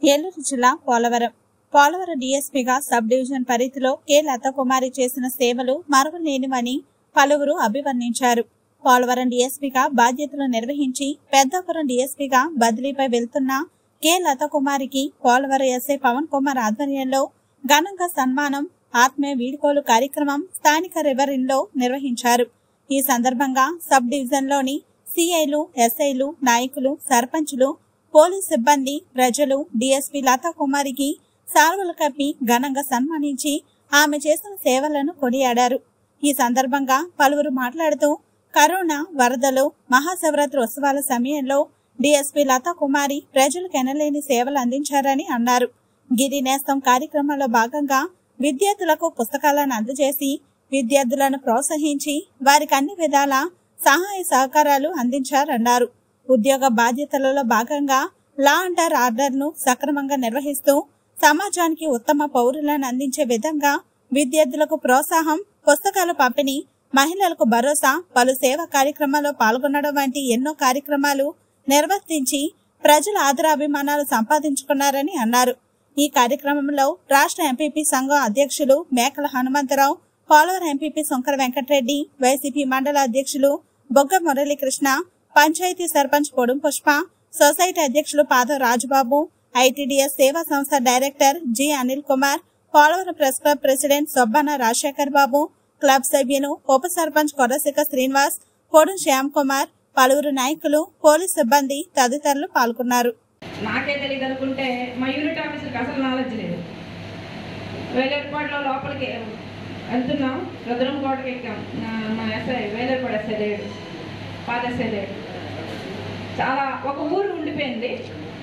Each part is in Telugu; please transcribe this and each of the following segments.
ఏలూరు జిల్లా పోలవరం పోలవరం డీఎస్పీగా సబ్ డివిజన్ పరిధిలో కె లతకుమారి చేసిన సేవలు మరవలేనివని పలువురు అభివర్ణించారు పోలవరం డీఎస్పీగా బాధ్యతలు నిర్వహించి పెద్దాపురం డీఎస్పీగా బదిలీపై వెళ్తున్న కె లతకుమారికి పోలవరం ఎస్ఐ పవన్ కుమార్ ఆధ్వర్యంలో ఘనంగా సన్మానం ఆత్మీయ వీడ్కోలు కార్యక్రమం స్థానిక రివరిన్లో నిర్వహించారు ఈ సందర్భంగా సబ్ డివిజన్లోని సిఐలు ఎస్ఐలు నాయకులు సర్పంచులు పోలీస్ సిబ్బంది ప్రజలు డీఎస్పీ లతా కుమారికి సాల్వలు కప్పి ఘనంగా సన్మానించి ఆమె చేసిన సేవలను కొనియాడారు ఈ సందర్భంగా పలువురు మాట్లాడుతూ కరోనా వరదలు మహాశివరాత్రి ఉత్సవాల సమయంలో డీఎస్పీ లతా కుమారి ప్రజలకు ఎనలేని సేవలు అందించారని అన్నారు గిరి నేస్తం కార్యక్రమంలో భాగంగా విద్యార్థులకు పుస్తకాలను అందజేసి విద్యార్థులను ప్రోత్సహించి వారికి అన్ని విధాల సహాయ సహకారాలు అందించారన్నారు ఉద్యోగ బాధ్యతలలో భాగంగా లా అండ్ ఆర్డర్ ను సక్రమంగా నిర్వహిస్తూ సమాజానికి ఉత్తమ పౌరులను అందించే విధంగా విద్యార్థులకు ప్రోత్సాహం పుస్తకాల పంపిణీ మహిళలకు భరోసా పలు సేవా కార్యక్రమాల్లో పాల్గొనడం వంటి ఎన్నో కార్యక్రమాలు నిర్వర్తించి ప్రజల ఆదరాభిమానాలు సంపాదించుకున్నారని అన్నారు ఈ కార్యక్రమంలో రాష్ట్ర ఎంపీపీ సంఘం అధ్యక్షులు మేకల హనుమంతరావు పోలవరం ఎంపీపీ శంకర వెంకటరెడ్డి వైసీపీ మండల అధ్యక్షులు బొగ్గ మురళీకృష్ణ పంచాయతీ సర్పంచ్ పొడుం పుష్ప సొసైటీ అధ్యక్షులు పాద రాజుబాబు ఐటీడీఎస్ సేవా సంస్థ director G Anil Kumar Polavaram press club president Sobbana Rajasekhar Babu club సభ్యులు ఉప సర్పంచ్ కొరసిక శ్రీనివాస్ పొడు శ్యామ్ కుమార్ పలువురు నాయకులు పోలీస్ సిబ్బంది తదితరులు పాల్గొన్నారు నాకే తెలియదు అనుకుంటే మా యూనిట్ ఆఫీసర్కి అసలు నాలెడ్జ్ లేదు వేలేరుపాడులో లోపలికి వెళ్తున్నాం రుద్రం కోటకి ఎక్కాం నా- మా ఎస్ఐ వేలేరుపాడు ఎస్ఐ లేడు పాత ఎస్ఐ లేడు చాలా ఒక ఊరు ఉండిపోయింది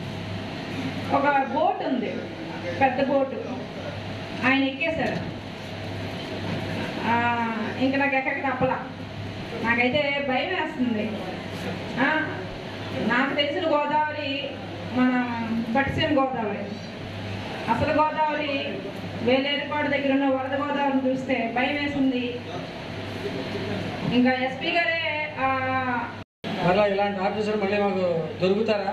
ఒక బోట్ ఉంది పెద్ద బోటు ఆయన ఎక్కేశారు ఆ, ఇంక నాకు ఎక్కడికి తప్పలా నాకైతే భయం వేస్తుంది ఆ, నాకు తెలిసిన గోదావరి మన పట్టిసీమ గోదావరి అసలు గోదావరి వేలేరుపాడు దగ్గర ఉన్న వరద గోదావరిని చూస్తే భయం వేసింది ఇంకా ఎస్పీ గారే ఆ, మళ్ళీ ఇలాంటి ఆఫీసర్ మళ్ళీ మాకు దొరుకుతారా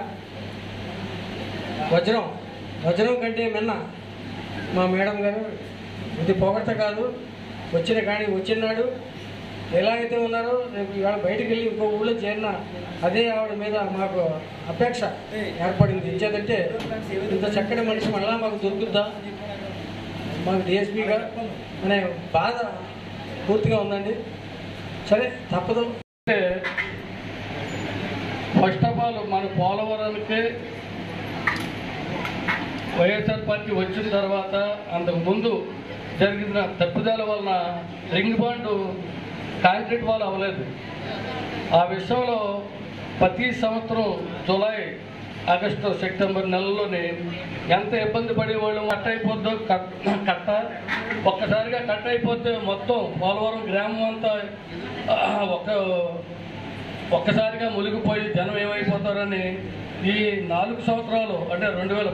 వజ్రం వజ్రం కంటే మిన్న మా మేడం గారు ఇది పొగడత కాదు వచ్చిన కానీ వచ్చినాడు ఎలా అయితే ఉన్నారో రేపు ఇవాళ బయటికి వెళ్ళి ఇంకో ఊళ్ళో చేరిన అదే ఆవిడ మీద మాకు అపేక్ష ఏర్పడింది ఇచ్చేదంటే ఇంత చక్కటి మనిషి మళ్ళా మాకు దొరుకుద్దా మాకు డిఎస్పీగా అనే బాధ పూర్తిగా ఉందండి సరే తప్పదు అంటే ఫస్ట్ ఆఫ్ ఆల్ మన పోలవరానికి వైఎస్ఆర్ పార్టీ వచ్చిన తర్వాత అంతకు ముందు జరిగిన తప్పిదాల వలన రింగ్ బాండ్ కాంక్రీట్ వాల్ అవ్వలేదు ఆ విషయంలో ప్రతి సంవత్సరం జూలై ఆగస్టు సెప్టెంబర్ నెలలోని ఎంత ఇబ్బంది పడేవాళ్ళు కట్ అయిపోద్దో కట్ కట్ట ఒక్కసారిగా కట్ అయిపోతే మొత్తం పోలవరం గ్రామం అంతా ఆ, ఒక ఒక్కసారిగా మునిగిపోయి జనం ఏమైపోతారని ఈ నాలుగు సంవత్సరాలు అంటే రెండు వేల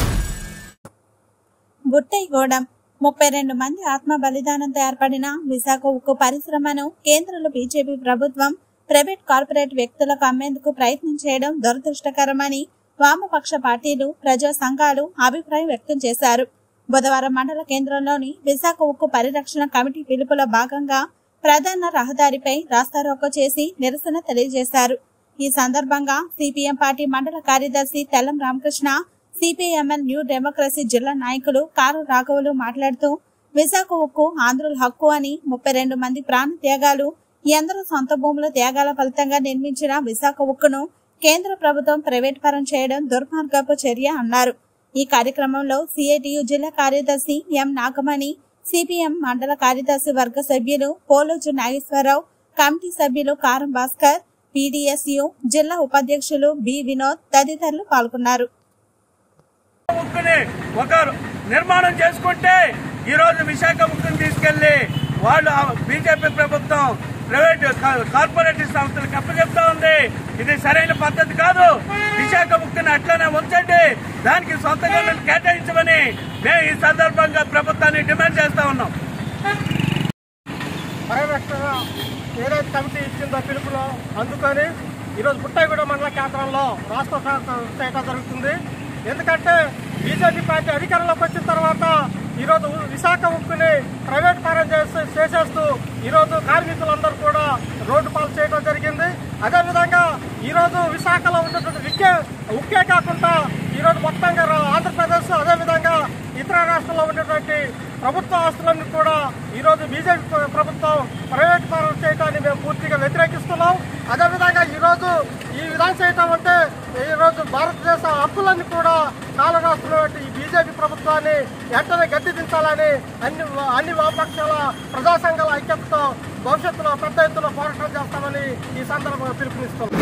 బుట్టైగూడెం ముప్పై రెండు మంది ఆత్మ బలిదానంతో ఏర్పడిన విశాఖ ఉక్కు పరిశ్రమను కేంద్రంలో బీజేపీ ప్రభుత్వం ప్రైవేట్ కార్పొరేట్ వ్యక్తులకు అమ్మేందుకు ప్రయత్నం చేయడం దురదృష్టకరమని వామపక్ష పార్టీలు ప్రజా సంఘాలు అభిప్రాయం వ్యక్తం చేశారు బుధవారం మండల కేంద్రంలోని విశాఖ ఉక్కు పరిరక్షణ కమిటీ పిలుపులో భాగంగా ప్రధాన రహదారిపై రాస్తారోకో చేసి నిరసన తెలియజేశారు ఈ సందర్భంగా సిపిఎం పార్టీ మండల కార్యదర్శి తెల్లం రామకృష్ణ సిపిఐఎంఎల్ న్యూ డెమోక్రసీ జిల్లా నాయకులు కారు రాఘవులు మాట్లాడుతూ విశాఖ ఉక్కు ఆంధ్రుల హక్కు అని ముప్పై రెండు మంది ప్రాణ త్యాగాలు ఎందరో సొంత భూముల త్యాగాల ఫలితంగా నిర్మించిన విశాఖ ఉక్కును కేంద్ర ప్రభుత్వం ప్రైవేట్ పరం చేయడం దుర్మార్గపు చర్య అన్నారు ఈ కార్యక్రమంలో సిఐటియు జిల్లా కార్యదర్శి ఎం నాగమణి సిపిఎం మండల కార్యదర్శి వర్గ సభ్యులు పోలోజు నాగేశ్వరరావు కమిటీ సభ్యులు కారం భాస్కర్ పీడీఎస్యు జిల్లా ఉపాధ్యక్షులు బి వినోద్ తదితరులు పాల్గొన్నారు ఉక్కుని ఒక నిర్మాణం చేసుకుంటే ఈ రోజు విశాఖ ఉక్కుని తీసుకెళ్లి వాళ్ళు బీజేపీ ప్రభుత్వం ప్రైవేట్ కా- కార్పొరేట్ సంస్థలకు అప్పచెప్తా ఉంది ఇది సరైన పద్ధతి కాదు విశాఖ ఉక్కుని అట్లనే ఉంచండి దానికి సొంత గనులు కేటాయించమని మేము ఈ సందర్భంగా ప్రభుత్వాన్ని డిమాండ్ చేస్తా ఉన్నాం పరిరక్షణ ఏదైతే కమిటీ ఇచ్చిందో పిలుపులో అందుకొని ఈరోజు పుట్టగూడ మండల కేంద్రంలో రాష్ట్ర శాఖ చేయడం జరుగుతుంది ఎందుకంటే బీజేపీ పార్టీ అధికారంలోకి వచ్చిన తర్వాత ఈరోజు విశాఖ ఉక్కుని ప్రైవేట్ పరం చేసి చేసేస్తూ ఈరోజు కార్మికులందరూ కూడా రోడ్డు పాలు చేయడం జరిగింది అదేవిధంగా ఈరోజు విశాఖలో ఉన్నటువంటి విక్కే ఉక్కే కాకుండా ఈరోజు మొత్తంగా రా- ఆంధ్రప్రదేశ్ అదేవిధంగా ఇతర రాష్ట్రాల్లో ఉన్నటువంటి ప్రభుత్వ ఆస్తులన్నీ కూడా ఈరోజు బీజేపీ ప్ర- ప్రభుత్వం ప్రైవేట్ పరం చేయడాన్ని మేము పూర్తిగా వ్యతిరేకిస్తున్నాం అదేవిధంగా ఈరోజు ఈ విధానం చేయటం అంటే ఈరోజు భారతదేశ హక్కులన్నీ కూడా కాలరాస్తున్నటువంటి ఈ బీజేపీ ప్రభుత్వాన్ని వెంటనే గద్దె దించాలని అన్ని అన్ని వామపక్షాల ప్రజా సంఘాల ఐక్యతతో భవిష్యత్తులో పెద్ద ఎత్తున పోరాటం చేస్తామని ఈ సందర్భంగా పిలుపునిస్తున్నాం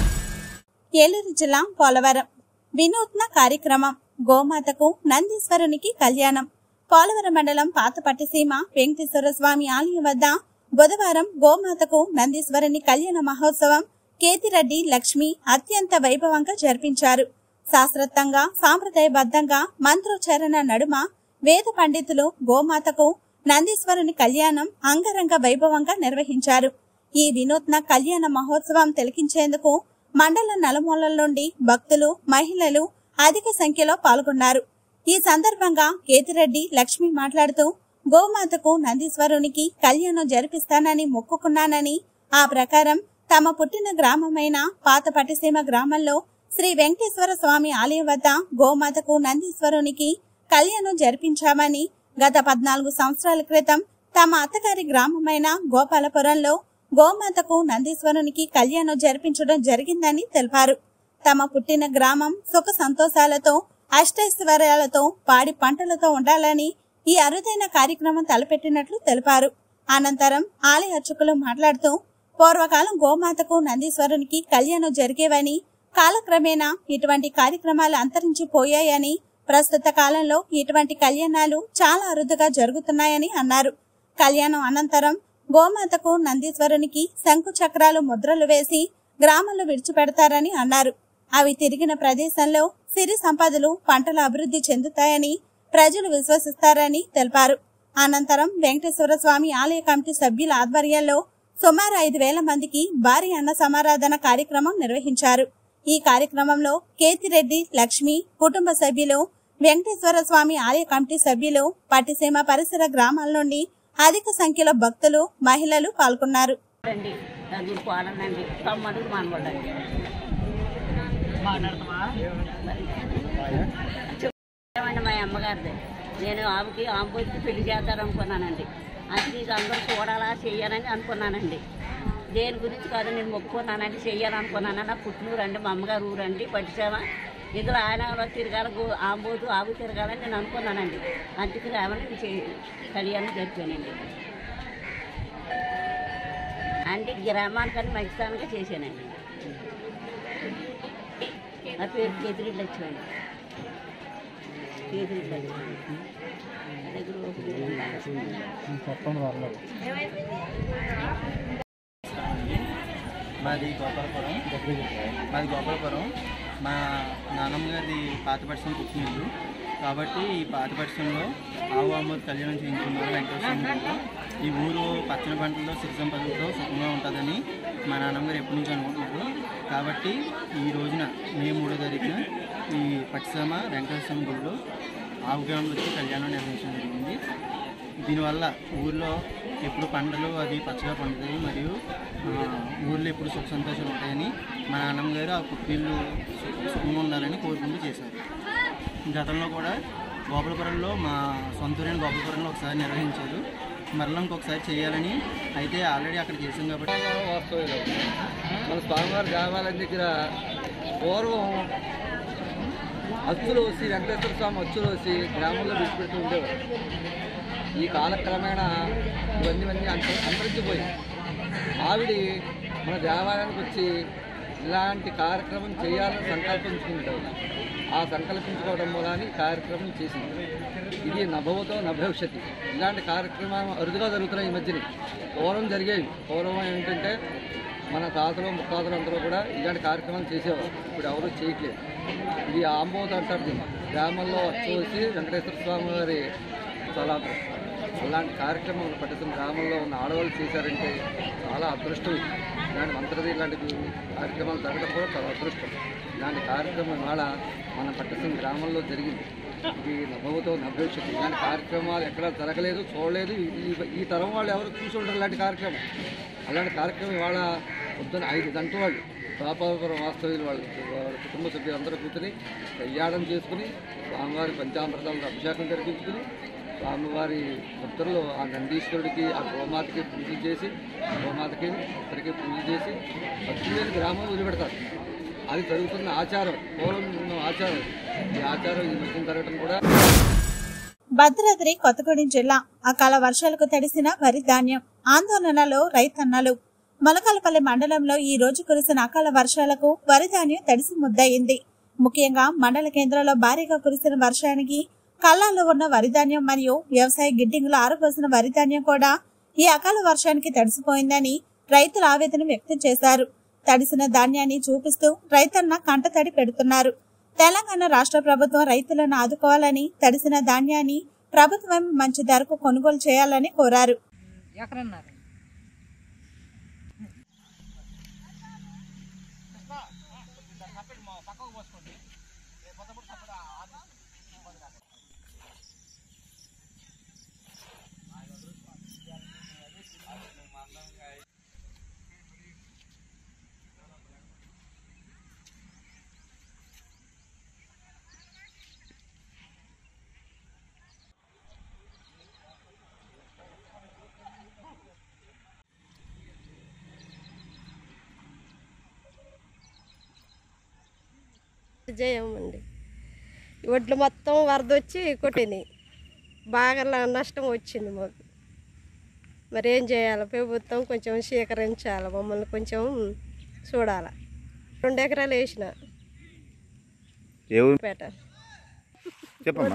ఏలూరు జిల్లా పోలవరం వినూత్న కార్యక్రమం గోమాతకు నందీశ్వరునికి కళ్యాణం పోలవరం మండలం పాతపట్టిసీమ వెంకటేశ్వర స్వామి ఆలయం వద్ద బుధవారం గోమాతకు నందీశ్వరుని కళ్యాణ మహోత్సవం కేతిరెడ్డి లక్ష్మి అత్యంత వైభవంగా జరిపించారు శాస్త్రోక్తంగా సాంప్రదాయబద్ధంగా మంత్రోచ్చారణ నడుమ వేద పండితులు గోమాతకు నందీశ్వరుని కళ్యాణం అంగరంగ వైభవంగా నిర్వహించారు ఈ వినూత్న కళ్యాణ మహోత్సవం తిలకించేందుకు మండల నలుమూలల నుండి భక్తులు మహిళలు అధిక సంఖ్యలో పాల్గొన్నారు ఈ సందర్భంగా కేతిరెడ్డి లక్ష్మి మాట్లాడుతూ గోమాతకు నందీశ్వరునికి కళ్యాణం జరిపిస్తానని మొక్కుకున్నానని ఆ ప్రకారం తమ పుట్టిన గ్రామమైన పాత పట్టిసీమ గ్రామంలో శ్రీ వెంకటేశ్వర స్వామి ఆలయం వద్ద గోమాతకు నందీశ్వరునికి కళ్యాణం జరిపించామని గత పద్నాలుగు సంవత్సరాల క్రితం తమ అత్తగారి గ్రామమైన గోపాలపురంలో గోమాతకు నందీశ్వరునికి కళ్యాణం జరిపించడం జరిగిందని తెలిపారు తమ పుట్టిన గ్రామం సుఖ సంతోషాలతో అష్టైశ్వర్యాలతో పాడి పంటలతో ఉండాలని ఈ అరుదైన కార్యక్రమం తలపెట్టినట్లు తెలిపారు అనంతరం ఆలయ అర్చకులు మాట్లాడుతూ పూర్వకాలం గోమాతకు నందీశ్వరునికి కళ్యాణం జరిగేవని కాలక్రమేణా ఇటువంటి కార్యక్రమాలు అంతరించిపోయాయని ప్రస్తుత కాలంలో ఇటువంటి కళ్యాణాలు చాలా అరుదుగా జరుగుతున్నాయని అన్నారు కళ్యాణం అనంతరం గోమాతకు నందీశ్వరునికి శంకు చక్రాలు ముద్రలు వేసి గ్రామంలో విడిచిపెడతారని అన్నారు అవి తిరిగిన ప్రదేశంలో సిరి సంపదలు పంటలు అభివృద్ధి చెందుతాయని ప్రజలు విశ్వసిస్తారని తెలిపారు అనంతరం వెంకటేశ్వర స్వామి ఆలయ కమిటీ సభ్యుల ఆధ్వర్యంలో సుమారు ఐదు వేల మందికి భారీ అన్న సమారాధన కార్యక్రమం నిర్వహించారు ఈ కార్యక్రమంలో కేతిరెడ్డి లక్ష్మి కుటుంబ సభ్యులు వెంకటేశ్వర స్వామి ఆలయ కమిటీ సభ్యులు పట్టిసీమ పరిసర గ్రామాల నుండి అధిక సంఖ్యలో భక్తులు మహిళలు పాల్గొన్నారు అండి నలుగురు కోడలండి తమ్ముడు మనవాళ్ళండి చెప్పండి మా అమ్మగారిది నేను ఆమెకి ఆంబోతికి పెళ్లి చేద్దారనుకున్నానండి అది ఇది అందరూ చూడాలా చెయ్యాలని అనుకున్నానండి దేని గురించి కాదు నేను మొక్కుకున్నానండి చెయ్యాలనుకున్నాను నా పుట్టినూరు అండి మా అమ్మగారు ఊరండి పట్టిసేమ ఇందులో ఆయన తిరగాల గో- ఆంబోతు ఆవు తిరగాలని నేను అనుకున్నానండి అందుకు రామని కళ్యాణం జరిపానండి అంటే గ్రామానికని మంచితనంగా చేశానండి నా పేరు కేతిరెడ్డి వచ్చాను కేతిరెడ్డి వచ్చాను దగ్గర మాది గోపాలపురం మాది గోపాలపురం మా నాన్నమ్మ గారిది పాతపట్నం పుట్టినిల్లు కాబట్టి ఈ పాతపట్నంలో ఆవు అమ్మోరు కళ్యాణం చేయించుకున్నారు వెంకటేశ్వర గారు ఈ ఊరు పచ్చని పంటలతో సిరి సంపదలతో సుఖంగా ఉంటుందని మా నాన్నమ్మ గారు ఎప్పటి నుంచి అనుకుంటున్నారు కాబట్టి ఈ రోజున మే మూడో తారీఖున ఈ పట్టిసమ వెంకటేశ్వర గుడిలో ఆవు గ్రామంలో వచ్చి కళ్యాణం నిర్వహించడం జరిగింది దీనివల్ల ఊర్లో ఎప్పుడు పంటలు అది పచ్చగా పండుతాయి మరియు ఆ, ఊర్లో ఎప్పుడు సుఖ సంతోషాలు ఉంటాయని మా నాన్నమ్మ గారు ఆ పుట్టిల్లు సు- సుఖంగా ఉండాలని కోరుకుంటూ చేశారు గతంలో కూడా గోపాలపురంలో మా సొంత ఊరైన గోపాలపురంలో ఒకసారి నిర్వహించారు మరలా ఇంకొకసారి చేయాలని అయితే ఆల్రెడీ అక్కడ చేసాం కాబట్టి వాస్తవ్యం మన స్వామివారి దేవాలయం దగ్గర పూర్వం అచ్చులు వచ్చి వెంకటేశ్వర స్వామి అచ్చులు వచ్చి గ్రామంలో విడిచిపెడుతూ ఉండేవారు ఈ కాలక్రమేణా ఇవన్నీ ఇవన్నీ అంత అంతరించిపోయి ఆవిడ మన దేవాలయానికి వచ్చి ఇలాంటి కార్యక్రమం చేయాలని సంకల్పించుకుంటారు ఆ సంకల్పించుకోవడం మూలాన్ని ఈ కార్యక్రమం చేసింది ఇది నభవతో నభవిష్యత్తు ఇలాంటి కార్యక్రమాలు అరుదుగా జరుగుతున్నాయి ఈ మధ్యని పూర్వం జరిగేవి పూర్వం ఏంటంటే మన తాతలు ముత్తాతలు అందరూ కూడా ఇలాంటి కార్యక్రమాలు చేసేవారు ఇప్పుడు ఎవరు చేయట్లేదు ఇది ఆంబోత్ అంటారు దీన్ని గ్రామంలో వచ్చి వెంకటేశ్వర స్వామి వారి స్థలాంతరం అలాంటి కార్యక్రమాలు పట్టిన గ్రామంలో ఉన్న ఆడవాళ్ళు చేశారంటే చాలా అదృష్టం ఇది. ఇలాంటి మంత్రది ఇలాంటి కార్యక్రమాలు జరగడం కూడా చాలా అదృష్టం ఇలాంటి కార్యక్రమం ఇవాళ మన పట్టసం గ్రామంలో జరిగింది ఇది నభవతో నభవిష్యత్తు ఇలాంటి కార్యక్రమాలు ఎక్కడ జరగలేదు చూడలేదు ఈ- ఈ- ఈ తరం వాళ్ళు ఎవరు చూసి ఉంటారు ఇలాంటి కార్యక్రమం అలాంటి కార్యక్రమం ఇవాళ పొద్దున్న ఐదు గంటల వాళ్ళు పాపాపురం వాస్తవ్యులు వాళ్ళ వాళ్ళ కుటుంబ సభ్యులందరూ కూర్చొని కళ్యాణం చేసుకుని స్వామివారి పంచామృతాలను అభిషేకం జరిపించుకుని స్వామివారి భక్తుల్లో ఆ నందీశ్వరుడికి ఆ గోమాతకి పూజ చేసి గోమాతకి ఇద్దరికి పూజ చేసి భక్తులేని గ్రామం వదిలిపెడతారు అది జరుగుతున్న ఆచారం పూర్వం ఉన్న ఆచారం ఈ ఆచారం ఈ మధ్య జరగడం కూడా భద్రాద్రి కొత్తగూడెం జిల్లా అకాల వర్షాలకు తడిసిన వరి ధాన్యం ఆందోళనలో రైతన్నలు మొలకలపల్లి మండలంలో ఈ రోజు కురిసిన అకాల వర్షాలకు వరి ధాన్యం తడిసి ముద్దయింది ముఖ్యంగా మండల కేంద్రంలో భారీగా కురిసిన వర్షానికి కళ్ళాల్లో ఉన్న వరి ధాన్యం మరియు వ్యవసాయ గిడ్డింగులు ఆరబోసిన వరి ధాన్యం కూడా ఈ అకాల వర్షానికి తడిసిపోయిందని రైతులు ఆవేదన వ్యక్తం చేశారు తడిసిన ధాన్యాన్ని చూపిస్తూ రైతన్న కంటతడి పెడుతున్నారు తెలంగాణ రాష్ట్ర ప్రభుత్వం రైతులను ఆదుకోవాలని తడిసిన ధాన్యాన్ని ప్రభుత్వం మంచి ధరకు కొనుగోలు చేయాలని కోరారు ఎక్కడన్నారు చేయమండి వడ్లు మొత్తం వరద వచ్చి కొట్టినాయి బాగా ల- నష్టం వచ్చింది మాకు మరి ఏం చేయాలి ప్రభుత్వం కొంచెం స్వీకరించాలి మమ్మల్ని కొంచెం చూడాలి రెండు ఎకరాలు వేసిన ఏ ఊరు పేట చెప్పమ్మా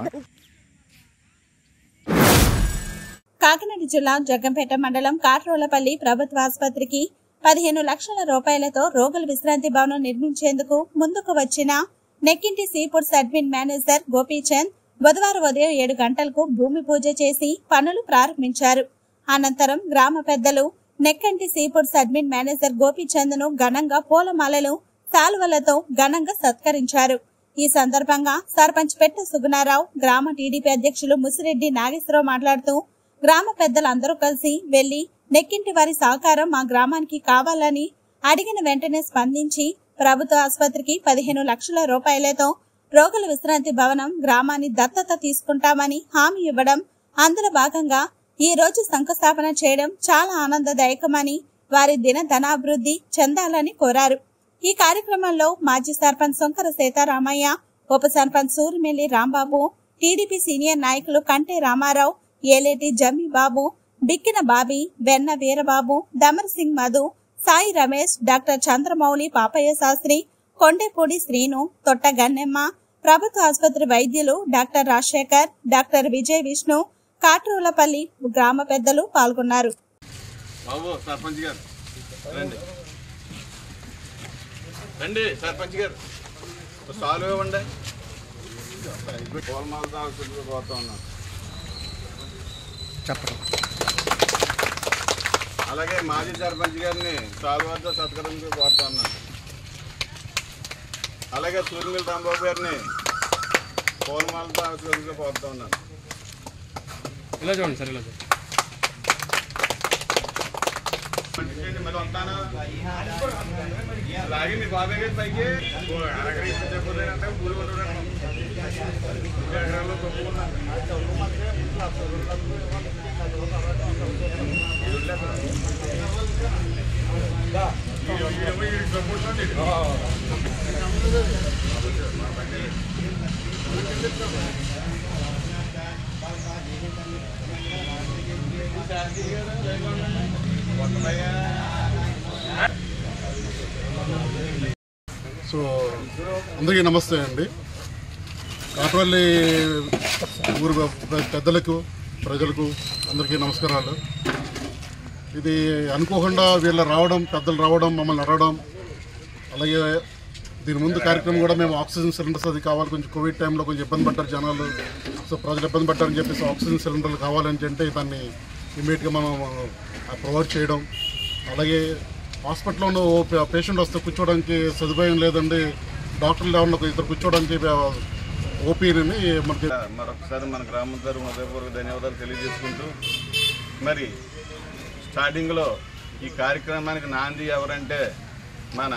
కాకినాడ జిల్లా జగ్గంపేట మండలం కాట్రోలపల్లి ప్రభుత్వ ఆసుపత్రికి పదిహేను లక్షల రూపాయలతో రోగుల విశ్రాంతి భవనం నిర్మించేందుకు ముందుకు వచ్చిన Nekkanti seafoods admin manager Gopichand బుధవారం ఉదయం ఏడు గంటలకు భూమి పూజ చేసి పనులు ప్రారంభించారు అనంతరం గ్రామ పెద్దలు Nekkanti seafoods admin manager Gopichand ను ఘనంగా పూలమాలలు శాలువలతో ఘనంగా సత్కరించారు ఈ సందర్భంగా సర్పంచ్ పెట్ట సుగుణారావు గ్రామ టీడీపీ అధ్యక్షులు ముసిరెడ్డి నాగేశ్వరరావు మాట్లాడుతూ గ్రామ పెద్దలందరూ కలిసి వెళ్లి నెక్కింటి వారి సహకారం మా గ్రామానికి కావాలని అడిగిన వెంటనే స్పందించి ప్రభుత్వ ఆసుపత్రికి పదిహేను లక్షల రూపాయలతో రోగుల విశ్రాంతి భవనం గ్రామాన్ని దత్తత తీసుకుంటామని హామీ ఇవ్వడం అందులో భాగంగా ఈ రోజు శంకుస్థాపన చేయడం చాలా ఆనందదాయకమని వారి దిన ధనాభివృద్ధి చెందాలని కోరారు ఈ కార్యక్రమంలో మాజీ సర్పంచ్ శంకర సీతారామయ్య ఉప సర్పంచ్ సూరిమెల్లి రాంబాబు టీడీపీ సీనియర్ నాయకులు కంటే రామారావు ఏలేటి జమ్మి బాబు బిక్కిన బాబీ వెన్న వీరబాబు దమర్ సింగ్ మధు సాయి రమేష్ డాక్టర్ చంద్రమౌళి పాపయ్య శాస్త్రి కొండేపూడి శ్రీను తొట్ట గన్నెమ్మ ప్రభుత్వ ఆసుపత్రి వైద్యులు డాక్టర్ రాజశేఖర్ డాక్టర్ విజయ్ విష్ణు కాట్రూలపల్లి గ్రామ పెద్దలు పాల్గొన్నారు బాబు సర్పంచ్ గారు రండి రండి సర్పంచ్ గారు సాల్వ్ ఇవ్వండి పూలమాలతో ఆసుపత్రికి పోతా ఉన్నాను చెప్పండి అలాగే మాజీ సర్పంచ్ గారిని సాల్వాతో సత్కరించి కోరుతా ఉన్నాను అలాగే సూర్యమిల్ రాంబాబు గారిని పూలమాలతో ఆసుపత్రికి కోరుతా ఉన్నాను ఇలా చూడండి సార్ ఇలా చూడండి మంచిదండి, మళ్ళీ వస్తాను అలాగే మీ బాబాయ్ గారి పైకి ఓ అరగర ఇచ్చి చెప్పలేదంటే ఊరు కొట్టడం ఎకరాల్లో తప్పుకున్నాను సో అందరికీ నమస్తే అండి కాట్రవల్లి ఊరు పె- పెద్దలకు ప్రజలకు అందరికీ నమస్కారాలు ఇది అనుకోకుండా వీళ్ళ రావడం పెద్దలు రావడం మమ్మల్ని అడగడం అలాగే దీని ముందు కార్యక్రమం కూడా మేము ఆక్సిజన్ సిలిండర్స్ అది కావాలి కొంచెం కోవిడ్ టైంలో కొంచెం ఇబ్బంది పడ్డారు జనాలు సో ప్రజలు ఇబ్బంది పడ్డారని చెప్పేసి ఆక్సిజన్ సిలిండర్లు కావాలని అంటే దాన్ని ఇమీడియట్గా మనం ప్రొవైడ్ చేయడం అలాగే హాస్పిటల్లో ఉన్న ఓ పే- పేషెంట్ వస్తే కూర్చోవడానికి సదుపాయం లేదండి డాక్టర్లు ఏమన్నా ఒక ఇద్దరు కూర్చోవడానికి ఓపీని మనకి మరొకసారి మన గ్రామం తరఫు హృదయపూర్వక ధన్యవాదాలు తెలియజేసుకుంటూ మరి స్టార్టింగ్లో ఈ కార్యక్రమానికి నాంది ఎవరంటే మన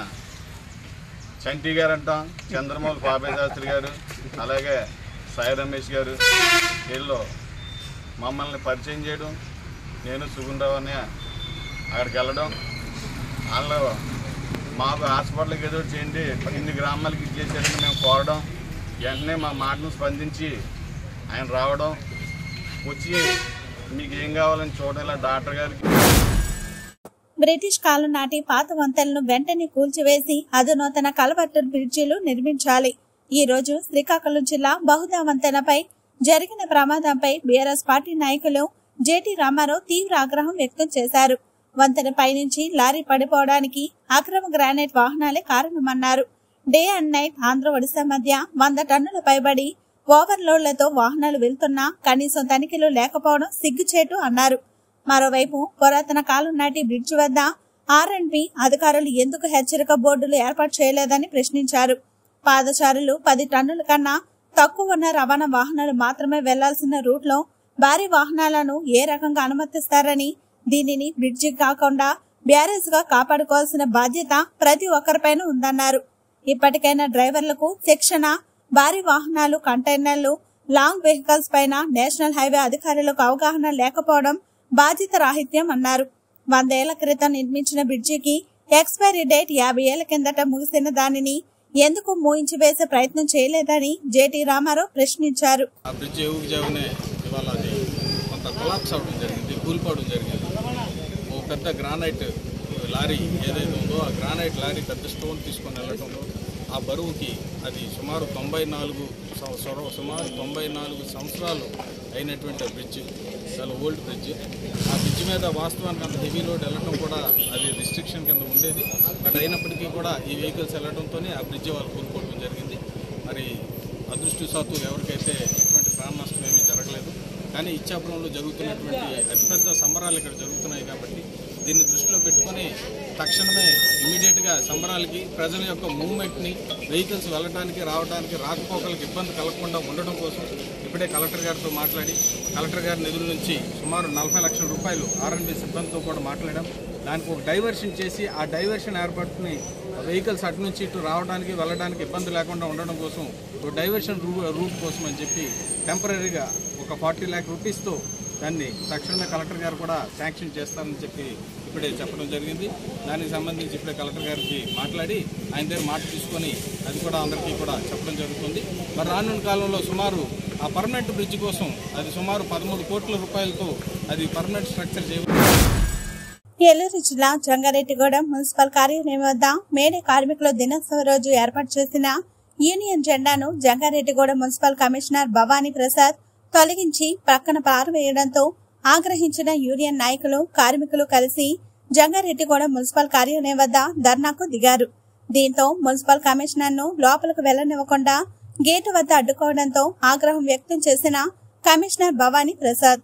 చంటి గారు అంటాం చంద్రమౌళి బాబాయ్ శాస్త్రి గారు అలాగే సాయి రమేష్ గారు వీళ్ళు మమ్మల్ని పరిచయం చేయడం నేను సుగుణరావు అని అక్కడికి వెళ్ళడం వాళ్ళు మాకు హాస్పిటల్కి ఏదో ఒకటి చేయండి ఇన్ని గ్రామాలకి ఇచ్చేసారని మేము కోరడం వెంటనే మా మాటను స్పందించి ఆయన రావడం వచ్చి మీకు ఏం కావాలని చూడాలి డాక్టర్ గారికి బ్రిటిష్ కాలం నాటి పాత వంతెనలను వెంటనే కూల్చివేసి అధునూతన కలవట్టు బ్రిడ్జిలు నిర్మించాలి ఈ రోజు శ్రీకాకుళం జిల్లా బహుదా వంతెనపై జరిగిన ప్రమాదంపై బీఆర్ఎస్ పార్టీ నాయకులు జేటీ రామారావు తీవ్ర ఆగ్రహం వ్యక్తం చేశారు వంతెనపై నుంచి లారీ పడిపోవడానికి అక్రమ గ్రానైట్ వాహనాలే కారణమన్నారు day and night Andhra Odisha మధ్య వంద టన్నుల పైబడి ఓవర్లోడ్లతో వాహనాలు వెళ్తున్నా కనీసం తనిఖీలు లేకపోవడం సిగ్గుచేటు అన్నారు మరోవైపు పురాతన కాలం నాటి బ్రిడ్జ్ వద్ద ఆర్ అండ్ బి అధికారులు ఎందుకు హెచ్చరిక బోర్డులు ఏర్పాటు చేయలేదని ప్రశ్నించారు పాదచారులు పది టన్నుల కన్నా తక్కువ ఉన్న రవాణా వాహనాలు మాత్రమే వెళ్లాల్సిన రూట్లో భారీ వాహనాలను ఏ రకంగా అనుమతిస్తారని దీనిని బ్రిడ్జి కాకుండా బ్యారేజ్ గా కాపాడుకోవాల్సిన బాధ్యత ప్రతి ఒక్కరిపైన ఉందన్నారు ఇప్పటికైనా డ్రైవర్లకు శిక్షణ భారీ వాహనాలు కంటైనర్లు లాంగ్ వెహికల్స్ పైన నేషనల్ హైవే అధికారులకు అవగాహన లేకపోవడం బాధ్యత రాహిత్యం అన్నారు వందేళ్ల క్రితం నిర్మించిన బ్రిడ్జికి ఎక్స్పైరీ డేట్ యాభై ఏళ్ల కిందట ముగిసిన దానిని ఎందుకు మూయించి వేసే ప్రయత్నం చేయలేదని జేటీ రామారావు ప్రశ్నించారు ఆ బ్రిడ్జ్ ఊగి జాగునే ఇవాళ అది కొంత కొలాప్స్ అవ్వడం జరిగింది కూలిపోవడం జరిగింది ఓ పెద్ద గ్రానైట్ లారీ ఏదైతే ఉందో ఆ గ్రానైట్ లారీ పెద్ద స్టోన్ తీసుకొని వెళ్ళటంలో ఆ బరువుకి అది సుమారు తొంభై నాలుగు సం- సొర- సుమారు తొంభై నాలుగు సంవత్సరాలు అయినటువంటి ఆ బ్రిడ్జ్ చాలా ఓల్డ్ బ్రిడ్జ్ ఆ బ్రిడ్జ్ మీద వాస్తవానికి అంత హెవీ లోడ్ వెళ్ళటం కూడా అది రిస్ట్రిక్షన్ కింద ఉండేది బట్ అయినప్పటికీ కూడా ఈ వెహికల్స్ వెళ్ళడంతోనే ఆ బ్రిడ్జ్ వాళ్ళు కూలిపోవడం జరిగింది మరి అదృష్టవశాత్తు ఎవరికైతే ఎటువంటి ప్రాణ నష్టం ఏమీ జరగలేదు కానీ ఇచ్చాపురంలో జరుగుతున్నటువంటి అతిపెద్ద సంబరాలు ఇక్కడ జరుగుతున్నాయి కాబట్టి దీన్ని దృష్టిలో పెట్టుకొని తక్షణమే ఇమీడియట్గా సంబరాలకి ప్రజల యొక్క మూవ్మెంట్ని వెహికల్స్ వెళ్ళడానికి రావడానికి రాకపోకలకు ఇబ్బంది కలగకుండా ఉండడం కోసం ఇప్పుడే కలెక్టర్ గారితో మాట్లాడి కలెక్టర్ గారి నిధుల నుంచి సుమారు నలభై లక్షల రూపాయలు ఆర్ఎన్బి సిబ్బందితో కూడా మాట్లాడాం దానికి ఒక డైవర్షన్ చేసి ఆ డైవర్షన్ ఏర్పాటుని వెహికల్స్ అటు నుంచి ఇటు రావడానికి వెళ్ళడానికి ఇబ్బంది లేకుండా ఉండడం కోసం ఒక డైవర్షన్ రూ రూట్ కోసం అని చెప్పి టెంపరీగా ఒక ఫార్టీ ల్యాక్ రూపీస్తో దాన్ని తక్షణమే కలెక్టర్ గారు కూడా శాంక్షన్ చేస్తారని చెప్పి ఇప్పుడే చెప్పడం జరిగింది దానికి సంబంధించి ఇప్పుడే కలెక్టర్ గారికి మాట్లాడి ఆయన దగ్గర మాట తీసుకొని అది కూడా అందరికీ కూడా చెప్పడం జరుగుతుంది మరి రానున్న కాలంలో సుమారు ఆ పర్మనెంట్ బ్రిడ్జ్ కోసం అది సుమారు పదమూడు కోట్ల రూపాయలతో అది పర్మనెంట్ స్ట్రక్చర్ చేయబడింది ఏలూరు జిల్లా జంగారెడ్డిగూడెం మున్సిపల్ కార్యాలయం వద్ద మేడే కార్మికుల దినోత్సవ రోజు ఏర్పాటు చేసిన యూనియన్ జెండాను జంగారెడ్డిగూడెం మున్సిపల్ కమిషనర్ భవానీ ప్రసాద్ తొలగించి ప్రక్కన పారవేయడంతో ఆగ్రహించిన యూనియన్ నాయకులు కార్మికులు కలిసి జంగారెడ్డిగూడెం మున్సిపల్ కార్యాలయం వద్ద ధర్నాకు దిగారు దీంతో మున్సిపల్ కమిషనర్ ను లోపలికి వెళ్లనివ్వకుండా గేటు వద్ద అడ్డుకోవడంతో ఆగ్రహం వ్యక్తం చేసిన కమిషనర్ భవానీ ప్రసాద్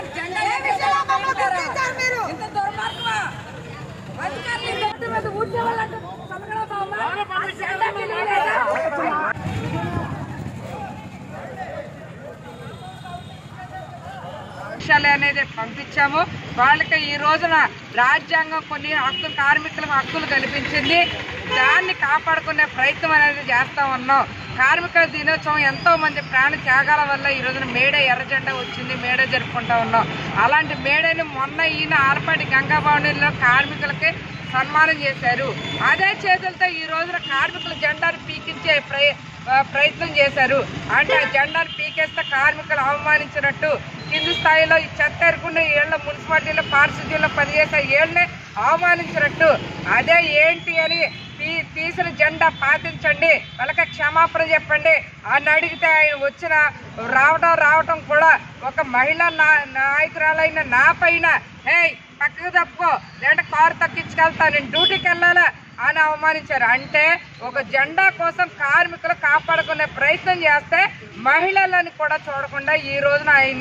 విషయాలు అనేది పంపించాము వాళ్ళకి ఈ రోజున రాజ్యాంగం కొన్ని హక్కులు కార్మికులకు హక్కులు కల్పించింది దాన్ని కాపాడుకునే ప్రయత్నం అనేది చేస్తా ఉన్నాం కార్మికుల దినోత్సవం ఎంతో మంది ప్రాణ త్యాగాల వల్ల ఈ రోజున మేడే ఎర్ర జెండా వచ్చింది మేడే జరుపుకుంటా ఉన్నాం అలాంటి మేడేని మొన్న ఈయన ఆర్పాటి గంగాభవనిలో కార్మికులకి సన్మానం చేశారు అదే చేతులతో ఈ రోజున కార్మికుల జెండాను పీకించే ప్రయ ఆ, ప్రయత్నం చేశారు అంటే ఆ జెండాను పీకేస్తే కార్మికులు అవమానించినట్టు కింది స్థాయిలో ఈ చెత్త ఎరుకున్న ఏళ్ల మున్సిపాలిటీలో పారిశుద్ధ్యంలో పనిచేసే ఏళ్ళని అవమానించినట్టు అదే ఏంటి అని తీ తీసిన జెండా పాటించండి వాళ్ళకి క్షమాపణ చెప్పండి అని అడిగితే ఆయన వచ్చిన రావడం రావటం కూడా ఒక మహిళా నా నాయకురాలైన నా పైన హే పక్కకు తప్పుకో లేదంటే కారు తక్కించుకెళ్తా నేను డ్యూటీకి వెళ్ళాలా అని అవమానించారు అంటే ఒక జెండా కోసం కార్మికులు కాపాడుకునే ప్రయత్నం చేస్తే మహిళలను కూడా చూడకుండా ఈ రోజున ఆయన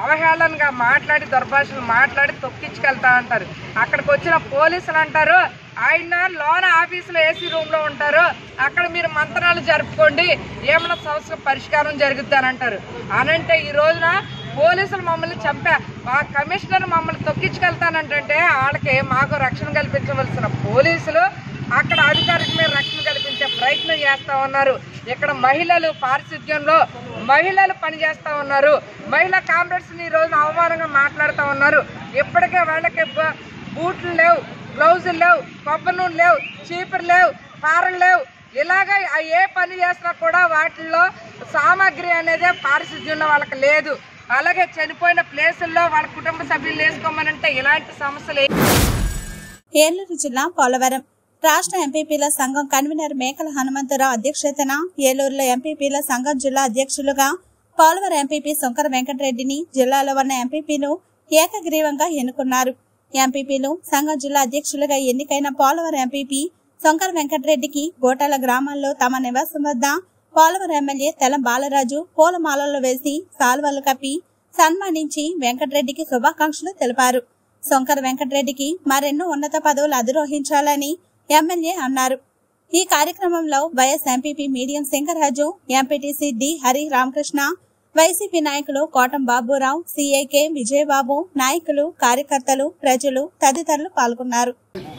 అవహేళనగా మాట్లాడి దుర్భాషలు మాట్లాడి తొక్కించుకెళ్తా అంటారు అక్కడికి వచ్చిన పోలీసులు అంటారు ఆయన లోన ఆఫీసులో ఏసీ రూమ్ లో ఉంటారు అక్కడ మీరు మంత్రాలు జరుపుకోండి ఏమైనా సమస్య పరిష్కారం జరుగుద్ది అని అంటారు అనంటే ఈ రోజున పోలీసులు మమ్మల్ని చంపా ఆ కమిషనర్ మమ్మల్ని తొక్కించుకెళ్తానంటే వాళ్ళకి మాకు రక్షణ కల్పించవలసిన పోలీసులు అక్కడ అధికారికి మీద రక్షణ కల్పించే ప్రయత్నం చేస్తా ఉన్నారు ఇక్కడ మహిళలు పారిశుద్ధ్యంలో మహిళలు పనిచేస్తా ఉన్నారు మహిళా కామ్రేడ్స్ ఈ రోజున అవమానంగా మాట్లాడుతూ ఉన్నారు ఇప్పటికే వాళ్ళకి బ- బూట్లు లేవు గ్లౌజులు లేవు కొబ్బరి నూనె లేవు చీపురు లేవు పారలు లేవు ఇలాగ ఆ ఏ పని చేసినా కూడా వాటిల్లో సామాగ్రి అనేది పారిశుద్ధ్యంలో వాళ్ళకి లేదు అలాగే చనిపోయిన ప్లేసుల్లో వాళ్ళ కుటుంబ సభ్యులు వేసుకోమనంటే ఇలాంటి సమస్యలు ఏ- ఏలూరు జిల్లా పోలవరం రాష్ట్ర ఎంపీపీల సంఘం కన్వీనర్ మేకల హనుమంతరావు అధ్యక్షతన ఏలూరులో ఎంపీపీల సంఘం జిల్లా అధ్యక్షులుగా పోలవరం ఎంపీపీ శంకర వెంకటరెడ్డిని జిల్లాలో ఉన్న ఎంపీపీలు ఏకగ్రీవంగా ఎన్నుకున్నారు ఎంపీపీలు సంఘం జిల్లా అధ్యక్షులుగా ఎన్నికైన పోలవరం ఎంపీపీ శంకర వెంకటరెడ్డికి గోటాల గ్రామాల్లో తమ నివాసం వద్ద పోలవరం ఎమ్మెల్యే తెలం బాలరాజు పూలమాలలు వేసి సాల్వలు కప్పి సన్మానించి వెంకటరెడ్డికి శుభాకాంక్షలు తెలిపారు శంకర్ వెంకటరెడ్డికి మరెన్నో ఉన్నత పదవులు అధిరోహించాలని ఎమ్మెల్యే అన్నారు ఈ కార్యక్రమంలో వైఎస్ ఎంపీపీ మీడియం Shankarraju MPTC D Hari Ramakrishna YCP నాయకులు కోటం బాబురావు సిఐకే విజయబాబు నాయకులు కార్యకర్తలు ప్రజలు తదితరులు పాల్గొన్నారు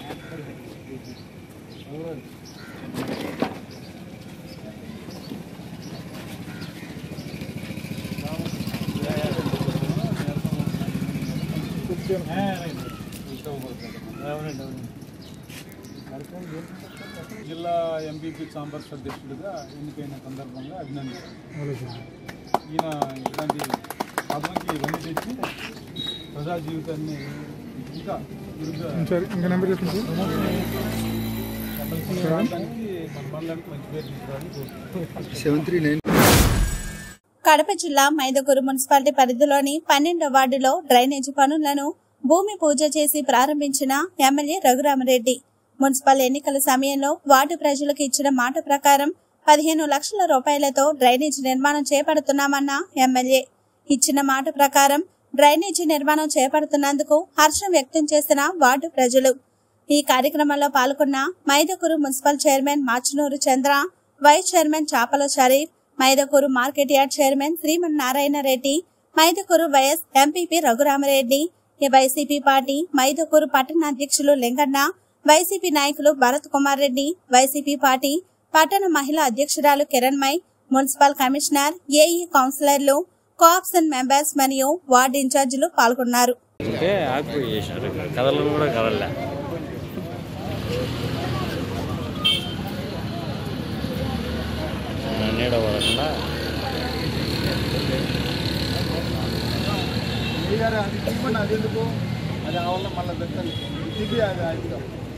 జిల్లా ఎంపీపీ చాంబర్స్ అధ్యక్షుడిగా ఎన్నికైన సందర్భంగా అభినందిస్తున్నాను ఈయన ఇలాంటి పదవికి ఇవన్నీ తెచ్చి ప్రజా జీవితాన్ని ఇంకా సరే, ఇంకా నెంబర్ చెప్పండి సార్. చేయడానికి మన మండలానికి మంచి పేరు తీసుకురావడానికి సెవెన్ త్రీ నైన్ కడప జిల్లా మైదకూరు మున్సిపాలిటీ పరిధిలోని పన్నెండో వార్డులో డ్రైనేజీ పనులను భూమి పూజ చేసి ప్రారంభించిన ఎమ్మెల్యే రఘురామరెడ్డి మున్సిపల్ ఎన్నికల సమయంలో వార్డు ప్రజలకు ఇచ్చిన మాట ప్రకారం పదిహేను లక్షల రూపాయలతో డ్రైనేజీ నిర్మాణం చేపడుతున్నామన్న ఎమ్మెల్యే ఇచ్చిన మాట ప్రకారం డ్రైనేజీ నిర్మాణం చేపడుతున్నందుకు హర్షం వ్యక్తం చేసిన వార్డు ప్రజలు ఈ కార్యక్రమంలో పాల్గొన్న Mydukur municipal chairman Machunuru Chandra vice chairman Chapala Sharif Mydukur market yard chairman Sriman Narayana Reddy Mydukur vice MPP Raghuramareddy ఈ వైసీపీ పార్టీ మైదకూరు పట్టణ అధ్యక్షులు లింగన్న వైసీపీ నాయకులు భరత్ కుమార్ రెడ్డి వైసీపీ పార్టీ పట్టణ మహిళా అధ్యక్షురాలు కిరణ్మయ్ మున్సిపల్ కమిషనర్ ఏఈ కౌన్సిలర్లు కోఆప్షన్ మెంబర్స్ మరియు వార్డు ఇన్ఛార్జీలు పాల్గొన్నారు అంటే ఆకుపోయి చేసినారు కథలు కూడా కదలలే నీడ పడకుండా గారు అది తీసుకోండి అది ఎందుకు అది ఆ వల్ల మళ్ళీ పెట్టండి ఇది అది అది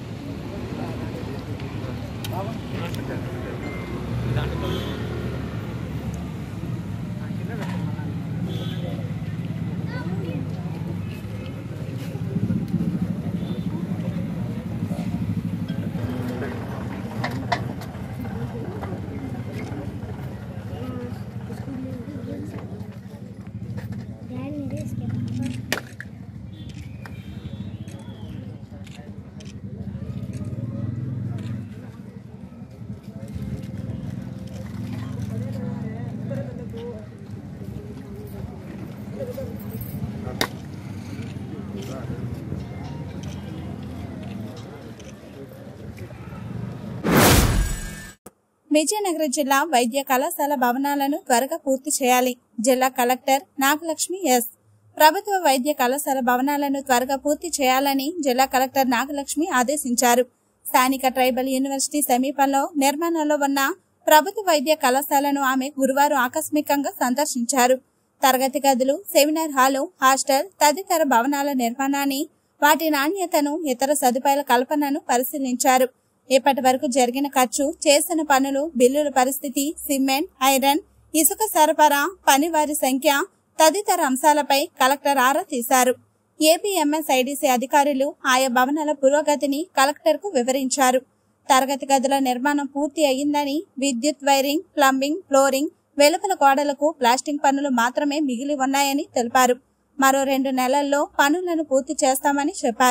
విజయనగరం జిల్లా వైద్య కళాశాల భవనాలను త్వరగా పూర్తి చేయాలి జిల్లా కలెక్టర్ నాగలక్ష్మి ఎస్ ప్రభుత్వ వైద్య కళాశాల భవనాలను త్వరగా పూర్తి చేయాలని జిల్లా కలెక్టర్ నాగలక్ష్మి ఆదేశించారు స్థానిక ట్రైబల్ యూనివర్సిటీ సమీపంలో నిర్మాణంలో ఉన్న ప్రభుత్వ వైద్య కళాశాలను ఆమె గురువారం ఆకస్మికంగా సందర్శించారు తరగతి గదులు సెమినార్ హాలు హాస్టల్ తదితర భవనాల నిర్మాణాన్ని వాటి నాణ్యతను ఇతర సదుపాయాల కల్పనను పరిశీలించారు ఇప్పటి వరకు జరిగిన ఖర్చు చేసిన పనులు బిల్లుల పరిస్థితి సిమెంట్ ఐరన్ ఇసుక సరఫరా పనివారి సంఖ్య తదితర అంశాలపై కలెక్టర్ ఆరా తీశారు ఏపీఎంఎస్ ఐడీసీ అధికారులు ఆయా భవనాల పురోగతిని కలెక్టర్ కు వివరించారు తరగతి గదుల నిర్మాణం పూర్తి అయ్యిందని విద్యుత్ వైరింగ్ ప్లంబింగ్ ఫ్లోరింగ్ వెలుపల గోడలకు ప్లాస్టింగ్ పనులు మాత్రమే మిగిలి ఉన్నాయని తెలిపారు మరో రెండు నెలల్లో పనులను పూర్తి చేస్తామని చెప్పారు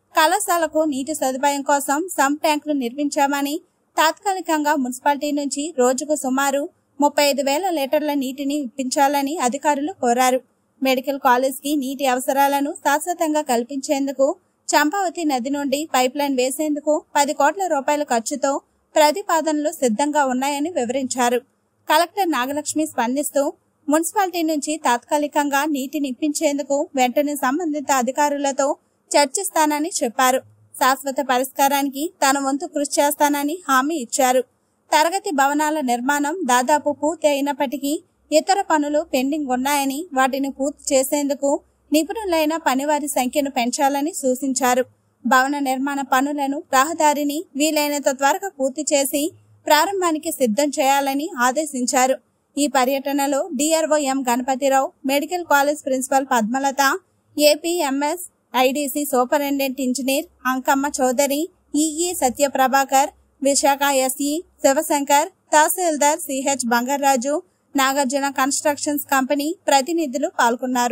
కళాశాలకు నీటి సదుపాయం కోసం సంప్ ట్యాంకులు నిర్మించామని తాత్కాలికంగా మున్సిపాలిటీ నుంచి రోజుకు సుమారు ముప్పై ఐదు వేల లీటర్ల నీటిని ఇప్పించాలని అధికారులు కోరారు మెడికల్ కాలేజ్ కి నీటి అవసరాలను శాశ్వతంగా కల్పించేందుకు చంపావతి నది నుండి పైప్ లైన్ వేసేందుకు పది కోట్ల రూపాయల ఖర్చుతో ప్రతిపాదనలు సిద్ధంగా ఉన్నాయని వివరించారు కలెక్టర్ నాగలక్ష్మి స్పందిస్తూ మున్సిపాలిటీ నుంచి తాత్కాలికంగా నీటిని ఇప్పించేందుకు వెంటనే సంబంధిత అధికారులతో చర్చిస్తానని చెప్పారు శాశ్వత పరిష్కారానికి తన వంతు కృషి చేస్తానని హామీ ఇచ్చారు తరగతి భవనాల నిర్మాణం దాదాపు పూర్తి అయినప్పటికీ ఇతర పనులు పెండింగ్ ఉన్నాయని వాటిని పూర్తి చేసేందుకు నిపుణులైన పనివారి సంఖ్యను పెంచాలని సూచించారు భవన నిర్మాణ పనులను రహదారిని వీలైనంత త్వరగా పూర్తి చేసి ప్రారంభానికి సిద్ధం చేయాలని ఆదేశించారు ఈ పర్యటనలో DRO M Ganapathirao medical college principal Padmalatha APMS IDC superintendent engineer Ankamma Chowdary EE Satyaprabhakar Visakha SE Sivasankar tahsildar CH Bangaraju Nagarjuna constructions company ప్రతినిధులు పాల్గొన్నారు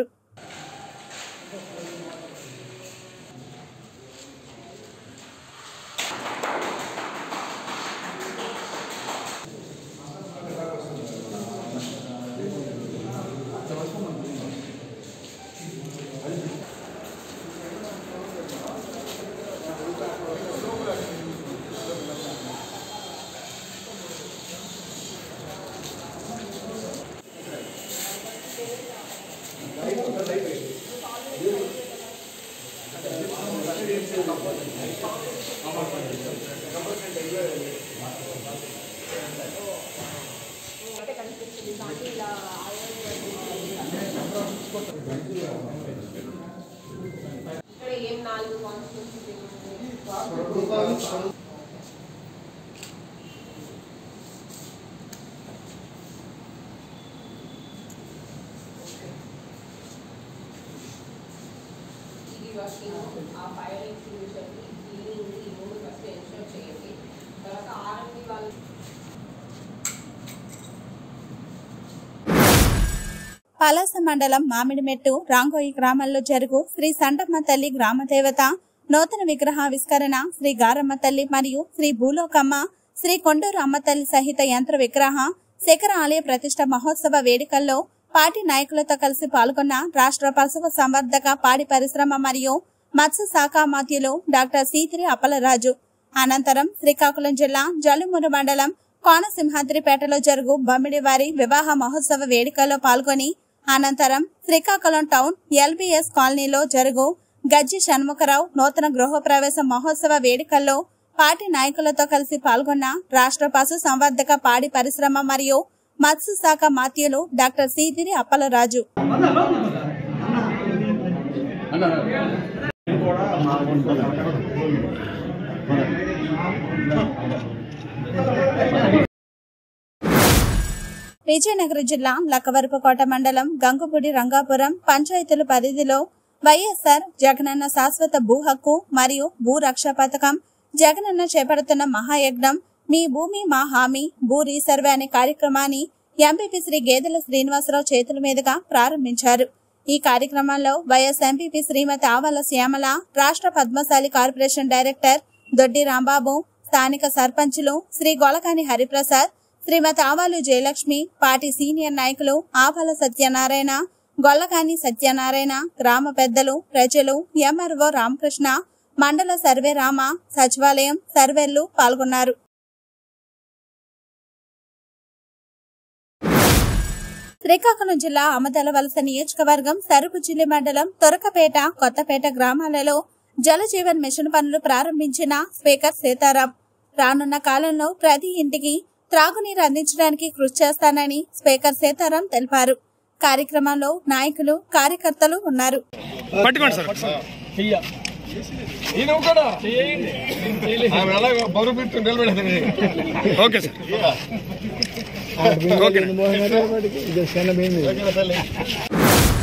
ఇక్కడ ఏం నాలుగు కాన్స్టిట్యూన్సీ ఇది వర్కింగ్ ఆ ఫైర్ ఎక్స్టింగ్విషర్ క్లీనింగ్ ఈ మూడు ఫస్ట్ ఎన్షూర్ చేయండి తర్వాత ఆర్ఎండి వాళ్ళు పలాస మండలం మామిడిమెట్టు రాంగోయి గ్రామంలో జరుగు శ్రీ సండమ్మ తల్లి గ్రామ దేవత నూతన విగ్రహావిష్కరణ శ్రీ గారమ్మ తల్లి మరియు శ్రీ భూలోకమ్మ శ్రీ కొండూరు అమ్మ తల్లి సహిత యంత్ర విగ్రహ శిఖర ఆలయ ప్రతిష్ట మహోత్సవ వేడుకల్లో పార్టీ నాయకులతో కలిసి పాల్గొన్న రాష్ట్ర పశువు సంవర్ధక పాడి పరిశ్రమ మరియు మత్స్య శాఖ మాత్యులు డాక్టర్ సీతిరి అప్పలరాజు అనంతరం శ్రీకాకుళం జిల్లా జలుమూరు మండలం కోనసింహాద్రిపేటలో జరుగు బమ్మిడివారి వివాహ మహోత్సవ వేడుకల్లో పాల్గొని అనంతరం శ్రీకాకుళం టౌన్ ఎల్బీఎస్ కాలనీలో జరుగు గజ్జి షణ్ముఖరావు నూతన గృహప్రవేశ మహోత్సవ వేడుకల్లో పార్టీ నాయకులతో కలిసి పాల్గొన్న రాష్ట్ర పశు సంవర్ధక పాడి పరిశ్రమ మరియు మత్స్య శాఖ మాత్యులు డాక్టర్ సీదిరి అప్పలరాజు విజయనగరం జిల్లా లక్కవరపుకోట మండలం గంగుపూడి రంగాపురం పంచాయతీల పరిధిలో వైఎస్ఆర్ జగనన్న శాశ్వత భూ హక్కు మరియు భూ రక్ష పథకం జగనన్న చేపడుతున్న మహాయజ్ఞం మీ భూమి మా హామీ భూ రీసర్వే అనే కార్యక్రమాన్ని ఎంపీపీ శ్రీ గేదెల శ్రీనివాసరావు చేతుల మీదుగా ప్రారంభించారు ఈ కార్యక్రమంలో వైఎస్ ఎంపీపీ శ్రీమతి ఆవల శ్యామల రాష్ట్ర పద్మశాలి కార్పొరేషన్ డైరెక్టర్ దొడ్డి రాంబాబు స్థానిక సర్పంచులు శ్రీ గొలకాని హరిప్రసాద్ శ్రీమతి ఆవాలు జయలక్ష్మి పార్టీ సీనియర్ నాయకులు ఆవాల సత్యనారాయణ గొల్లకాని సత్యనారాయణ గ్రామ పెద్దలు ప్రజలు ఎంఆర్ఓ రామకృష్ణ మండల సర్వే రామ సచివాలయం సర్వేలు పాల్గొన్నారు శ్రీకాకుళం జిల్లా అమదల వలస నియోజకవర్గం సరుకుచిల్లి మండలం తొరకపేట కొత్తపేట గ్రామాలలో జల జీవన్ మిషన్ పనులు ప్రారంభించిన స్పీకర్ సీతారాం రానున్న కాలంలో ప్రతి ఇంటికి త్రాగునీరు అందించడానికి కృషి చేస్తానని స్పీకర్ సీతారాం తెలిపారు కార్యక్రమంలో నాయకులు కార్యకర్తలు ఉన్నారు పట్టుకోండి సార్ ఈయన కూడా ఆమె అలా బరువు పెట్టి నిలబెడతాను ఓకే సార్ ఓకే